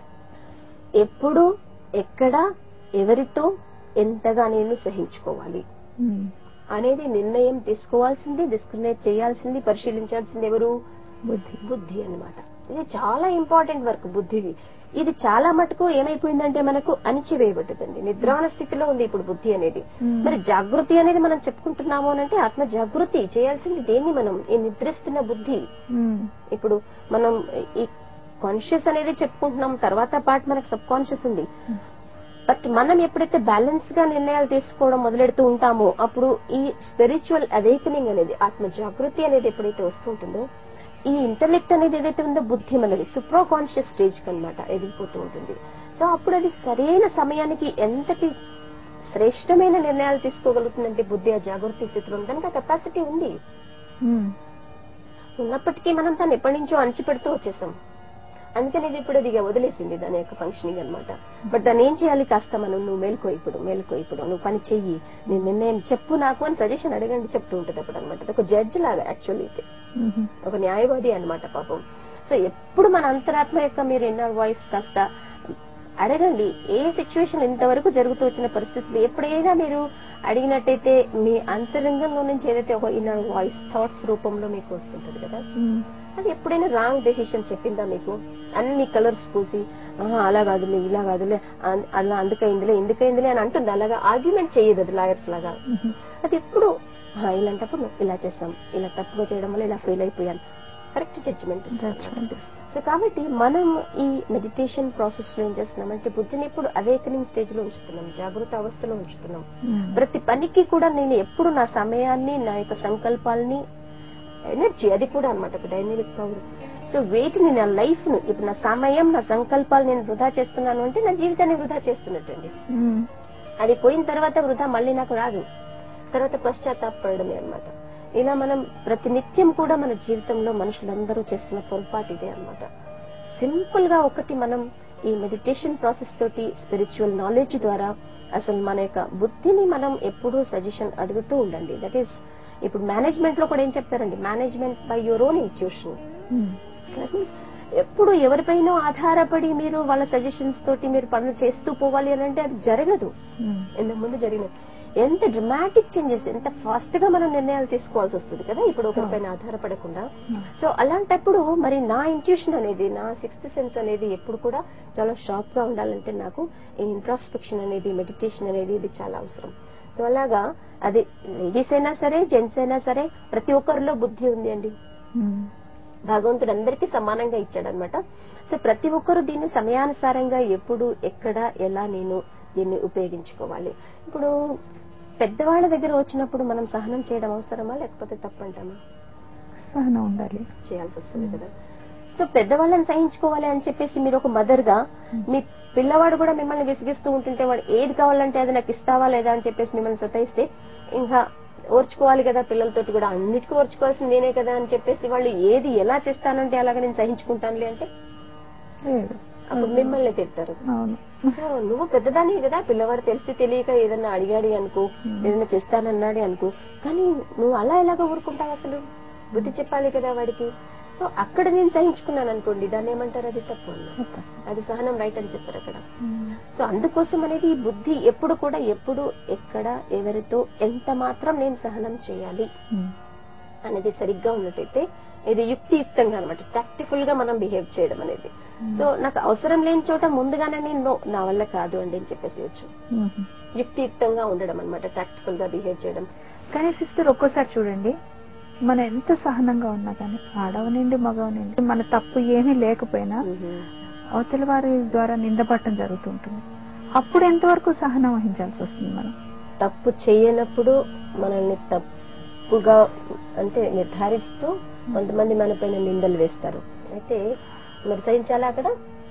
ఎప్పుడు ఎక్కడ ఎవరితో ఎంతగా నేను సహించుకోవాలి మ్మ్. అనేది నిర్ణయం తీసుకోవాల్సింది డిస్క్రిమినేట్ చేయాల్సింది పరిశీలించాల్సింది ఎవరు బుద్ధి బుద్ధి అన్నమాట ఇది చాలా ఇంపార్టెంట్ వర్క్ బుద్ధిది ఇది చాలా మటుకు ఏమైపోయిందంటే మనకు అణిచివేయబడ్డదండి నిద్రాణ స్థితిలో ఉంది ఇప్పుడు బుద్ధి అనేది మ్మ్. మరి జాగృతి అనేది మనం చెప్పుకుంటున్నాము అని అంటే ఆత్మ జాగృతి చేయాల్సింది దేన్ని మనం ఈ నిద్రిస్తున్న బుద్ధి మ్మ్. ఇప్పుడు మనం ఈ కాన్షియస్ అనేది చెప్పుకుంటున్నాం తర్వాత పార్ట్ మనకు సబ్ కాన్షియస్ ఉంది బట్ మనం ఎప్పుడైతే బ్యాలెన్స్ గా నిర్ణయాలు తీసుకోవడం మొదలెడుతూ ఉంటామో అప్పుడు ఈ స్పిరిచువల్ అవేకనింగ్ అనేది ఆత్మ జాగృతి అనేది ఎప్పుడైతే వస్తుంటుందో ఈ ఇంటలెక్ట్ అనేది ఏదైతే ఉందో బుద్ధి మనది సుప్రో కాన్షియస్ స్టేజ్ అనమాట ఎదిగిపోతూ ఉంటుంది సో అప్పుడు అది సరైన సమయానికి ఎంతటి శ్రేష్టమైన నిర్ణయాలు తీసుకోగలుగుతుందంటే బుద్ధి ఆ జాగృతి స్థితిలో ఉంది. దానికి ఆ కెపాసిటీ ఉంది మ్మ్. ఉన్నప్పటికీ మనం దాన్ని ఎప్పటి నుంచో అణచిపెడుతూ వచ్చేసాం అందుకని ఇది ఇప్పుడు అది ఇక వదిలేసింది దాని యొక్క ఫంక్షనింగ్ అన్నమాట బట్ దాన్ని ఏం చేయాలి కాస్త మనం నువ్వు మేలుకో ఇప్పుడు మేలుకో ఇప్పుడు నువ్వు పని చెయ్యి నీ నిర్ణయం చెప్పు నాకు అని సజెషన్ అడగండి చెప్తూ ఉంటది అప్పుడు అనమాట ఒక జడ్జ్ లాగా యాక్చువల్లీ అయితే మ్మ్. ఒక న్యాయవాది అన్నమాట పాపం సో ఎప్పుడు మన అంతరాత్మ యొక్క మీరు ఇన్నర్ వాయిస్ కాస్త అడగండి ఏ సిచ్యువేషన్ ఇంతవరకు జరుగుతూ వచ్చిన పరిస్థితులు ఎప్పుడైనా మీరు అడిగినట్టయితే మీ అంతరంగంలో నుంచి ఏదైతే ఒక ఇన్నర్ వాయిస్ థాట్స్ రూపంలో మీకు వస్తుంటది కదా మ్మ్. అది ఎప్పుడైనా రాంగ్ డెసిషన్ చెప్పిందా మీకు అన్ని కలర్స్ పూసి "ఆహా, అలా కాదులే ఇలా కాదులే అన్- అలా అందుకైందిలే ఎందుకైందిలే అని అంటుంది అలాగా ఆర్గ్యుమెంట్ చేయదు అది లాయర్స్ లాగా మ్మ్. అది ఎప్పుడు "ఆహా, ఇలాంటప్పుడు నువ్వు ఇలా చేస్తాం ఇలా తప్పుగా చేయడం వల్ల ఇలా ఫెయిల్ అయిపోయాను కరెక్ట్ జడ్జిమెంట్ జడ్జ్మెంట్ సో కాబట్టి మనం ఈ మెడిటేషన్ ప్రాసెస్ లో ఏం చేస్తున్నామంటే బుద్ధిని ఎప్పుడు అవేకనింగ్ స్టేజ్ లో ఉంచుతున్నాం జాగృత అవస్థలో ఉంచుతున్నాం మ్మ్. ప్రతి పనికి కూడా నేను ఎప్పుడు నా సమయాన్ని నా యొక్క సంకల్పాలని ఎనర్జీ అది కూడా అనమాట ఒక డైనమిక్ పవర్ సో వేటిని నా లైఫ్ ను ఇప్పుడు నా సమయం నా సంకల్పాలు నేను వృధా చేస్తున్నాను అంటే నా జీవితాన్ని వృధా చేస్తున్నట్టండి మ్మ్. అది పోయిన తర్వాత వృధా మళ్ళీ నాకు రాదు తర్వాత పశ్చాత్తాపడమే అన్నమాట ఇలా మనం ప్రతి నిత్యం కూడా మన జీవితంలో మనుషులందరూ చేస్తున్న పొరపాటు ఇదే అన్నమాట సింపుల్ గా ఒకటి మనం ఈ మెడిటేషన్ ప్రాసెస్ తోటి స్పిరిచువల్ నాలెడ్జ్ ద్వారా అసలు మన యొక్క బుద్ధిని మనం ఎప్పుడూ సజెషన్ అడుగుతూ ఉండండి దట్ ఈస్ ఇప్పుడు మేనేజ్మెంట్ లో కూడా ఏం చెప్తారండి management by your own intuition మ్మ్. That means ఎప్పుడు ఎవరిపైనో ఆధారపడి మీరు వాళ్ళ సజెషన్స్ తోటి మీరు పనులు చేస్తూ పోవాలి అని అంటే అది జరగదు మ్మ్. ఇంతకు ముందు జరిగిన ఎంత డ్రమాటిక్ చేంజెస్ ఎంత ఫాస్ట్ గా మనం నిర్ణయాలు తీసుకోవాల్సి వస్తుంది కదా ఇప్పుడు ఒకరిపైన ఆధారపడకుండా సో అలాంటప్పుడు మరి నా ఇంట్యూషన్ అనేది నా సిక్స్త్ సెన్స్ అనేది ఎప్పుడు కూడా చాలా షార్ప్ గా ఉండాలంటే నాకు ఈ ఇంట్రాస్పెక్షన్ అనేది మెడిటేషన్ అనేది ఇది చాలా అవసరం సో అలాగా అది లేడీస్ అయినా సరే జెంట్స్ అయినా సరే ప్రతి ఒక్కరిలో బుద్ధి ఉంది అండి మ్మ్. భగవంతుడు అందరికీ సమానంగా ఇచ్చాడనమాట సో ప్రతి ఒక్కరు దీన్ని సమయానుసారంగా ఎప్పుడు ఎక్కడ ఎలా నేను దీన్ని ఉపయోగించుకోవాలి ఇప్పుడు పెద్దవాళ్ళ దగ్గర వచ్చినప్పుడు మనం సహనం చేయడం అవసరమా లేకపోతే తప్పంటామా సహనం ఉండాలి చేయాల్సి వస్తుంది కదా సో పెద్దవాళ్ళని సహించుకోవాలి అని చెప్పేసి మీరు ఒక మదర్ గా మీ పిల్లవాడు కూడా మిమ్మల్ని విసిగిస్తూ ఉంటుంటే వాడు ఏది కావాలంటే అది నాకు ఇస్తావా లేదా అని చెప్పేసి మిమ్మల్ని సతాయిస్తే ఇంకా ఓర్చుకోవాలి కదా పిల్లలతోటి కూడా అన్నిటికీ ఓర్చుకోవాల్సింది నేనే కదా అని చెప్పేసి వాళ్ళు ఏది ఎలా చేస్తానంటే అలాగ నేను సహించుకుంటానులే అంటే లేదు అప్పుడు మిమ్మల్ని తిడతారు అవును సో నువ్వు పెద్దదాని కదా పిల్లవాడు తెలిసి తెలియక ఏదన్నా అడిగాడి అనుకో ఏదైనా చేస్తానన్నాడు అనుకో కానీ నువ్వు అలా ఎలాగ ఊరుకుంటావు అసలు బుద్ధి చెప్పాలి కదా వాడికి సో అక్కడ నేను సహించుకున్నాను అనుకోండి దాన్ని ఏమంటారు అది తప్పు అన్నారు అది సహనం రైట్ అని చెప్పారు అక్కడ సో అందుకోసం అనేది ఈ బుద్ధి ఎప్పుడు కూడా ఎప్పుడు ఎక్కడ ఎవరితో ఎంత మాత్రం నేను సహనం చేయాలి అనేది సరిగ్గా ఉన్నట్టయితే ఇది యుక్తియుక్తంగా అనమాట టాక్టిఫుల్ గా మనం బిహేవ్ చేయడం అనేది సో నాకు అవసరం లేని చోట ముందుగానే నేను "No, నా వల్ల కాదు అండి అని చెప్పేసి వచ్చు యుక్తియుక్తంగా ఉండడం అనమాట టాక్టిఫుల్ గా బిహేవ్ చేయడం కానీ సిస్టర్ ఒక్కోసారి చూడండి మనం ఎంత సహనంగా ఉన్నా కానీ ఆడవనండి మగవనండి మన తప్పు ఏమీ లేకపోయినా అవతల వారి ద్వారా నిందపడటం జరుగుతుంటుంది అప్పుడు ఎంతవరకు సహనం వహించాల్సి వస్తుంది మనం తప్పు చేయనప్పుడు మనల్ని తప్పుగా అంటే నిర్ధారిస్తూ కొంతమంది మన పైన నిందలు వేస్తారు అయితే మరి సహించాలా అక్కడ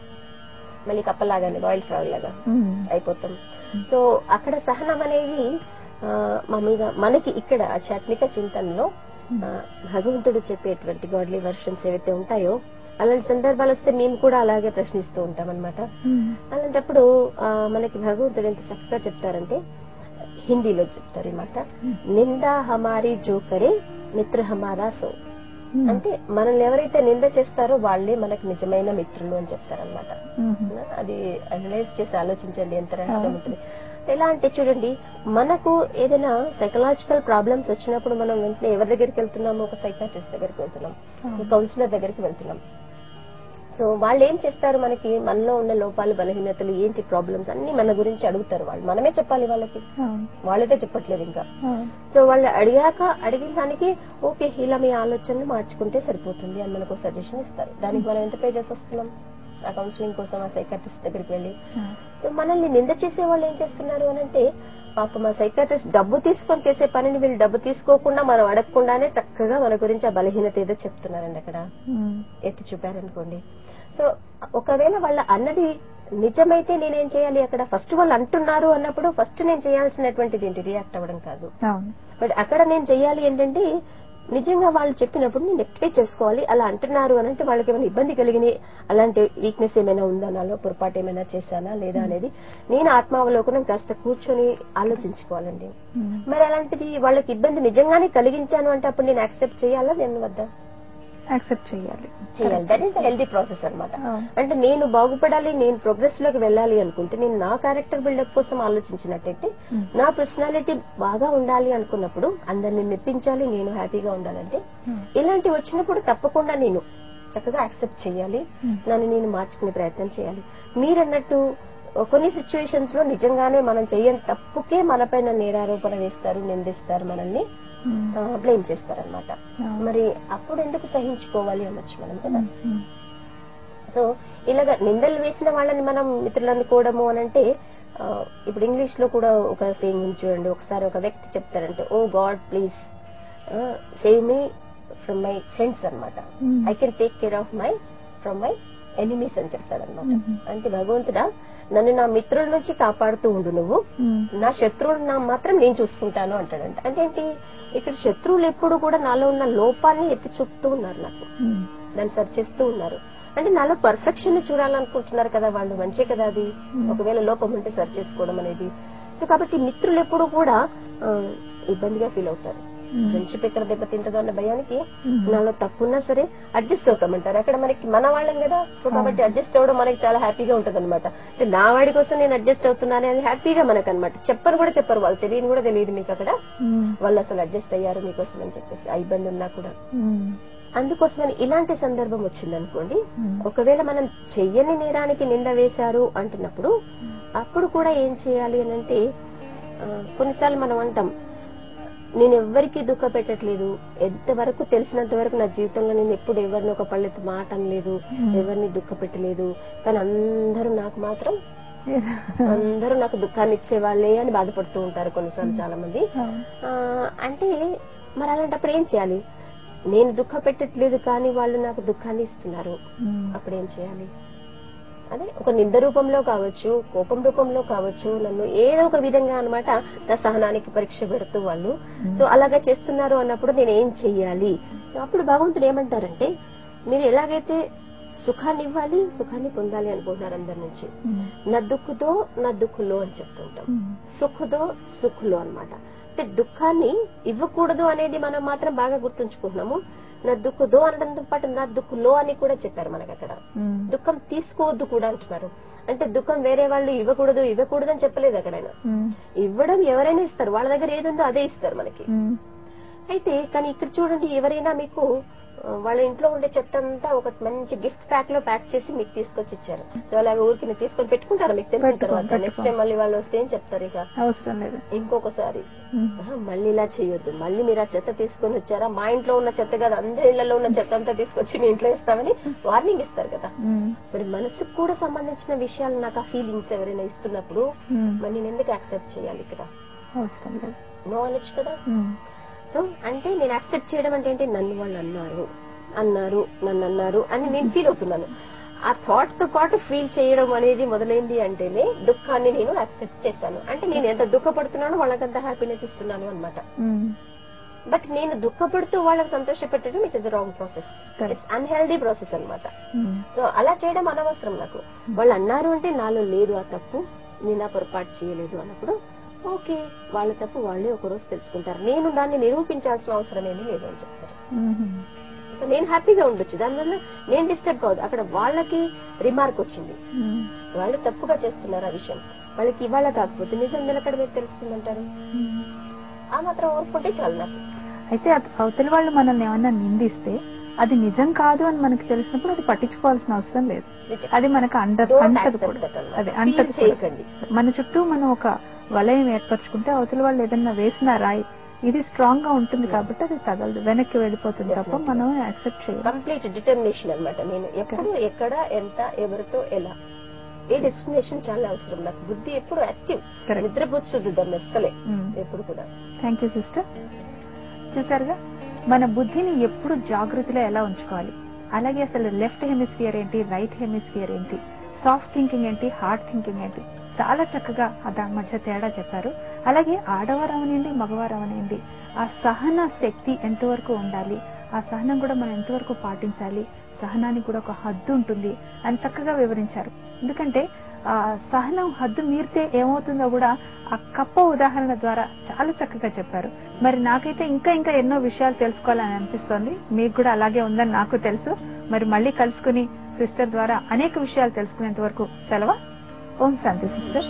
మళ్ళీ కప్పలాగానే బాయిల్డ్ ఫ్రాగ్ లాగా అయిపోతాం సో అక్కడ సహనం అనేది ఆ, మామూలుగా మనకి ఇక్కడ ఆధ్యాత్మిక చింతనలో ఆ, భగవంతుడు చెప్పేటువంటి గాడ్లీ వర్షన్స్ ఏవైతే ఉంటాయో అలాంటి సందర్భాలు వస్తే మేము కూడా అలాగే ప్రశ్నిస్తూ ఉంటాం అనమాట అలాంటప్పుడు ఆ, మనకి భగవంతుడు ఎంత చక్కగా చెప్తారంటే హిందీలో చెప్తారు ఈ మాట నిందా హమారి జో కరే మిత్ర హమారా సో అంటే మనల్ని ఎవరైతే నింద చేస్తారో వాళ్ళే మనకు నిజమైన మిత్రులు అని చెప్తారనమాట అది అనలైజ్ చేసి ఆలోచించండి ఎంత రహస్యం ఉంటుంది ఎలా అంటే చూడండి మనకు ఏదైనా సైకలాజికల్ ప్రాబ్లమ్స్ వచ్చినప్పుడు మనం వెంటనే ఎవరి దగ్గరికి వెళ్తున్నాము ఒక సైకాట్రిస్ట్ దగ్గరికి వెళ్తున్నాం ఒక కౌన్సిలర్ దగ్గరికి వెళ్తున్నాం సో వాళ్ళు ఏం చేస్తారు మనకి మనలో ఉన్న లోపాలు బలహీనతలు ఏంటి ప్రాబ్లమ్స్ అన్ని మన గురించి అడుగుతారు వాళ్ళు మనమే చెప్పాలి వాళ్ళకి వాళ్ళైతే చెప్పట్లేదు ఇంకా సో వాళ్ళు అడిగాక అడిగిన దానికి ఓకే ఇలా మీ ఆలోచనలు మార్చుకుంటే సరిపోతుంది అని మనకు సజెషన్ ఇస్తారు దానికి మనం ఎంత పే చేసి వస్తున్నాం ఆ కౌన్సిలింగ్ కోసం ఆ సైకాట్రిస్ట్ దగ్గరికి వెళ్ళి సో మనల్ని నింద చేసే వాళ్ళు ఏం చేస్తున్నారు అని అంటే పాప మా సైకాట్రిస్ట్ డబ్బు తీసుకొని చేసే పనిని వీళ్ళు డబ్బు తీసుకోకుండా మనం అడగకుండానే చక్కగా మన గురించి ఆ బలహీనత ఏదో చెప్తున్నారండి అక్కడ ఎత్తి చూపారనుకోండి సో ఒకవేళ వాళ్ళ అన్నది నిజమైతే నేనేం చేయాలి అక్కడ ఫస్ట్ వాళ్ళు అంటున్నారు అన్నప్పుడు ఫస్ట్ నేను చేయాల్సినటువంటిది ఏంటి రియాక్ట్ అవ్వడం కాదు అవును బట్ అక్కడ నేను చెయ్యాలి ఏంటంటే నిజంగా వాళ్ళు చెప్పినప్పుడు నేను రెక్టిఫై చేసుకోవాలి అలా అంటున్నారు అని అంటే వాళ్ళకి ఏమైనా ఇబ్బంది కలిగిన అలాంటి వీక్నెస్ ఏమైనా ఉందా నాలో పొరపాటు ఏమైనా చేశానా లేదా అనేది నేను ఆత్మావలోకనం కాస్త కూర్చొని ఆలోచించుకోవాలండి మరి అలాంటిది వాళ్ళకి ఇబ్బంది నిజంగానే కలిగించాను అంటే అప్పుడు నేను యాక్సెప్ట్ చేయాలా నేను వద్దా యాక్సెప్ట్ చేయాలి చేయాలి that is the healthy process అనమాట అవును. అంటే నేను బాగుపడాలి నేను ప్రోగ్రెస్ లోకి వెళ్ళాలి అనుకుంటే నేను నా క్యారెక్టర్ బిల్డప్ కోసం ఆలోచించినట్టయితే Hmm. నా పర్సనాలిటీ బాగా ఉండాలి అనుకున్నప్పుడు అందరిని మెప్పించాలి నేను హ్యాపీగా ఉండాలంటే ఇలాంటి వచ్చినప్పుడు తప్పకుండా నేను చక్కగా యాక్సెప్ట్ చేయాలి Hmm. నన్ను నేను మార్చుకునే ప్రయత్నం చేయాలి మీరన్నట్టు కొన్ని సిచ్యువేషన్స్ లో నిజంగానే మనం చెయ్యని తప్పుకే మన పైన నేరారోపణ వేస్తారు నిందిస్తారు మనల్ని బ్లేమ్ చేస్తారనమాట అవును. మరి అప్పుడు ఎందుకు సహించుకోవాలి అనొచ్చు మనం కదా సో ఇలాగ నిందలు వేసిన వాళ్ళని మనం మిత్రులు అనుకోవడము అని అంటే ఆ, ఇప్పుడు ఇంగ్లీష్ లో కూడా ఒక సేయింగ్ ఉంది చూడండి ఒకసారి ఒక వ్యక్తి చెప్తారంటే oh God please save me from my friends అన్నమాట Hmm. I can take care of my from my enemies అని చెప్తాడనమాట Mhm. అంటే భగవంతుడా నన్ను నా మిత్రుల నుంచి కాపాడుతూ ఉండు నువ్వు నా శత్రువులు నా మాత్రం నేను చూసుకుంటాను అంటాడంట అంటే ఏంటి ఇక్కడ శత్రువులు ఎప్పుడు కూడా నాలో ఉన్న లోపాన్ని ఎత్తి చూపుతూ ఉన్నారు నాకు దాన్ని సరి చేస్తూ ఉన్నారు అంటే నాలో పర్ఫెక్షన్ చూడాలనుకుంటున్నారు కదా వాళ్ళు మంచే కదా అది Hmm. ఒకవేళ లోపం ఉంటే సరి చేసుకోవడం అనేది సో కాబట్టి మిత్రులు ఎప్పుడు కూడా ఆ, ఇబ్బందిగా ఫీల్ అవుతారు ఫ్రెండ్షిప్ ఎక్కడ దెబ్బతింటదో అన్న భయానికి Hmm. నాలో తప్పున్నా సరే అడ్జస్ట్ అవుతామంటారు అక్కడ మనకి మన వాళ్ళం కదా సో కాబట్టి అడ్జస్ట్ అవ్వడం మనకి చాలా హ్యాపీగా ఉంటది అనమాట అంటే నా వాడి కోసం నేను అడ్జస్ట్ అవుతున్నాను అది హ్యాపీగా మనకు అనమాట చెప్పరు కూడా చెప్పరు వాళ్ళు తెలియని కూడా తెలియదు మీకు అక్కడ వాళ్ళు అసలు అడ్జస్ట్ అయ్యారు మీకోసం అని చెప్పేసి ఆ ఇబ్బంది ఉన్నా కూడా అందుకోసమని ఇలాంటి సందర్భం వచ్చింది అనుకోండి ఒకవేళ మనం చెయ్యని నేరానికి నింద వేశారు అంటున్నప్పుడు అప్పుడు కూడా ఏం చేయాలి అని అంటే ఆ, కొన్నిసార్లు మనం అంటాం నేను ఎవ్వరికి దుఃఖ పెట్టట్లేదు ఎంతవరకు తెలిసినంత వరకు నా జీవితంలో నేను ఎప్పుడు ఎవరిని ఒక పళ్ళెత్తి మాట అనలేదు Hmm. ఎవరిని దుఃఖ పెట్టలేదు కానీ అందరూ నాకు మాత్రం అందరూ నాకు దుఃఖాన్ని ఇచ్చేవాళ్లే అని బాధపడుతూ ఉంటారు కొన్నిసార్లు చాలా మంది అవును. ఆ, అంటే మరి అలాంటప్పుడు ఏం చేయాలి నేను దుఃఖ పెట్టట్లేదు కానీ వాళ్ళు నాకు దుఃఖాన్ని ఇస్తున్నారు ఉమ్. అప్పుడు ఏం చేయాలి అదే ఒక నింద రూపంలో కావచ్చు కోపం రూపంలో కావచ్చు నన్ను ఏదో ఒక విధంగా అన్నమాట నా సహనానికి పరీక్ష పెడుతూ వాళ్ళు సో అలాగా చేస్తున్నారు అన్నప్పుడు నేను ఏం చెయ్యాలి సో అప్పుడు భగవంతుడు ఏమంటారంటే మీరు ఎలాగైతే సుఖాన్ని ఇవ్వాలి సుఖాన్ని పొందాలి అనుకుంటున్నారు అందరి నుంచి ఉమ్. నా దుఃఖతో నా దుఃఖులో అని చెప్తుంటాం ఉమ్. సుఖదో సుఖులో అన్నమాట అంటే దుఃఖాన్ని ఇవ్వకూడదు అనేది మనం మాత్రం బాగా గుర్తుంచుకుంటున్నాము నా దుఃఖదో అనడంతో పాటు నా దుఃఖులో అని కూడా చెప్పారు మనకు అక్కడ ఉమ్. దుఃఖం తీసుకోవద్దు కూడా అంటున్నారు అంటే దుఃఖం వేరే వాళ్ళు ఇవ్వకూడదు ఇవ్వకూడదు అని చెప్పలేదు అక్కడైనా ఉమ్. ఇవ్వడం ఎవరైనా ఇస్తారు వాళ్ళ దగ్గర ఏదుందో అదే ఇస్తారు మనకి ఉమ్. అయితే కానీ ఇక్కడ చూడండి ఎవరైనా మీకు ఆ, వాళ్ళ ఇంట్లో ఉండే చెత్త అంతా ఒక మంచి గిఫ్ట్ ప్యాక్ లో ప్యాక్ చేసి మీకు తీసుకొచ్చి ఇచ్చారు సో అలాగే ఊరికి మీరు తీసుకొని పెట్టుకుంటారు మీకు తెలిసిన పెట్టుకో, తర్వాత నెక్స్ట్ పెట్టుకో. టైం మళ్ళీ వాళ్ళు వస్తే ఏం చెప్తారు ఇక అవసరం లేదు ఇంకొకసారి ఉమ్. "ఆహా, మళ్ళీ ఇలా చేయొద్దు మళ్ళీ మీరు ఆ చెత్త తీసుకొని వచ్చారా మా ఇంట్లో ఉన్న చెత్త కాదు అందరి ఇళ్లలో ఉన్న చెత్త అంతా తీసుకొచ్చి మీ ఇంట్లో ఇస్తామని వార్నింగ్ ఇస్తారు కదా ఉమ్. మరి మనసుకు కూడా సంబంధించిన విషయాలు నాకు ఆ ఫీలింగ్స్ ఎవరైనా ఇస్తున్నప్పుడు ఉమ్. మరి నేను ఎందుకు యాక్సెప్ట్ చేయాలి ఇక్కడ అవసరం లేదు నో అనొచ్చు కదా ఉమ్. సో అంటే నేను యాక్సెప్ట్ చేయడం అంటే ఏంటి నన్ను వాళ్ళు అన్నారు అన్నారు నన్ను అన్నారు అని నేను ఫీల్ అవుతున్నాను ఆ థాట్ తో పాటు ఫీల్ చేయడం అనేది మొదలైంది అంటేనే దుఃఖాన్ని నేను యాక్సెప్ట్ చేశాను అంటే నేను ఎంత దుఃఖపడుతున్నానో వాళ్ళకంత హ్యాపీనెస్ ఇస్తున్నాను అనమాట ఉమ్. బట్ నేను దుఃఖపడుతూ వాళ్ళకి సంతోష పెట్టడం it is wrong process Correct. It's unhealthy process అన్నమాట ఉమ్. సో అలా చేయడం అనవసరం నాకు వాళ్ళు అన్నారు అంటే నాలో లేదు ఆ తప్పు నేను ఆ పొరపాటు చేయలేదు అన్నప్పుడు ఓకే వాళ్ళ తప్పు వాళ్ళే ఒక రోజు తెలుసుకుంటారు నేను దాన్ని నిరూపించాల్సిన అవసరం ఏమీ లేదు అని చెప్తారు ఉమ్. సో నేను హ్యాపీగా ఉండొచ్చు దానివల్ల నేను డిస్టర్బ్ కావద్దు అక్కడ వాళ్ళకి రిమార్క్ వచ్చింది ఉమ్. వాళ్ళు తప్పుగా చేస్తున్నారు ఆ విషయం వాళ్ళకి ఇవాళ కాకపోతే నిజం నిలకడ మీద తెలుస్తుందంటారు ఉమ్. ఆ మాత్రం ఓర్పుంటే చాలు నాకు అయితే అత- అవతలి వాళ్ళు మనల్ని ఏమన్నా నిందిస్తే అది నిజం కాదు అని మనకి తెలిసినప్పుడు అది పట్టించుకోవాల్సిన అవసరం లేదు నిజం. అది మనకు అండ Don't అంటది accept కూడా that అన్నమాట. అది Feel అంటది కూడా. చేయకండి మన చుట్టూ మనం ఒక వలయం ఏర్పరచుకుంటే అవతలి వాళ్ళు ఏదన్నా వేసిన రాయి ఇది స్ట్రాంగ్ గా ఉంటుంది కాబట్టి అది తగలదు వెనక్కి వెళ్ళిపోతుంది తప్ప Definitely. మనం యాక్సెప్ట్ చేయాలి కంప్లీట్ డిటర్మినేషన్ అన్నమాట నేను ఎప్పుడు ఎక్కడ ఎంత ఎవరితో ఎలా ఏ డెస్టినేషన్ చాలా అవసరం నాకు బుద్ధి ఎప్పుడు యాక్టివ్ Correct. నిద్రపుచ్చుద్ది దాన్ని అస్సలే ఎప్పుడు కూడా థ్యాంక్ యూ సిస్టర్ చూసారుగా మన బుద్ధిని ఎప్పుడు జాగృతిలో ఎలా ఉంచుకోవాలి అలాగే అసలు లెఫ్ట్ హెమిస్ఫియర్ ఏంటి రైట్ హెమిస్ఫియర్ ఏంటి సాఫ్ట్ థింకింగ్ ఏంటి హార్డ్ థింకింగ్ ఏంటి చాలా చక్కగా ఆ దాని మధ్య తేడా చెప్పారు అలాగే ఆడవారు అవనండి మగవారు అవనండి ఆ సహన శక్తి ఎంతవరకు ఉండాలి ఆ సహనం కూడా మనం ఎంతవరకు పాటించాలి సహనానికి కూడా ఒక హద్దు ఉంటుంది అని చక్కగా వివరించారు ఎందుకంటే ఆ సహనం హద్దు మీరితే ఏమవుతుందో కూడా ఆ కప్ప ఉదాహరణ ద్వారా చాలా చక్కగా చెప్పారు మరి నాకైతే ఇంకా ఇంకా ఎన్నో విషయాలు తెలుసుకోవాలని అనిపిస్తోంది మీకు కూడా అలాగే ఉందని నాకు తెలుసు మరి మళ్ళీ కలుసుకుని సిస్టర్ ద్వారా అనేక విషయాలు తెలుసుకునేంత వరకు సెలవు ఓం శాంతి సిస్టర్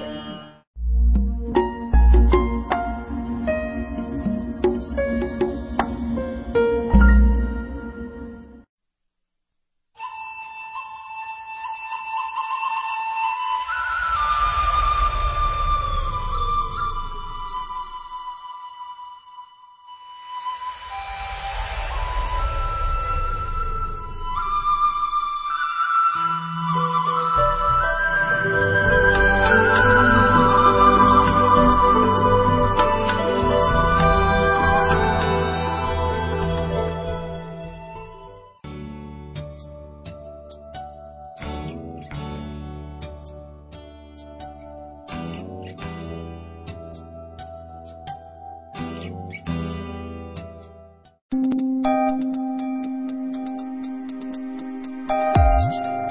Thank you.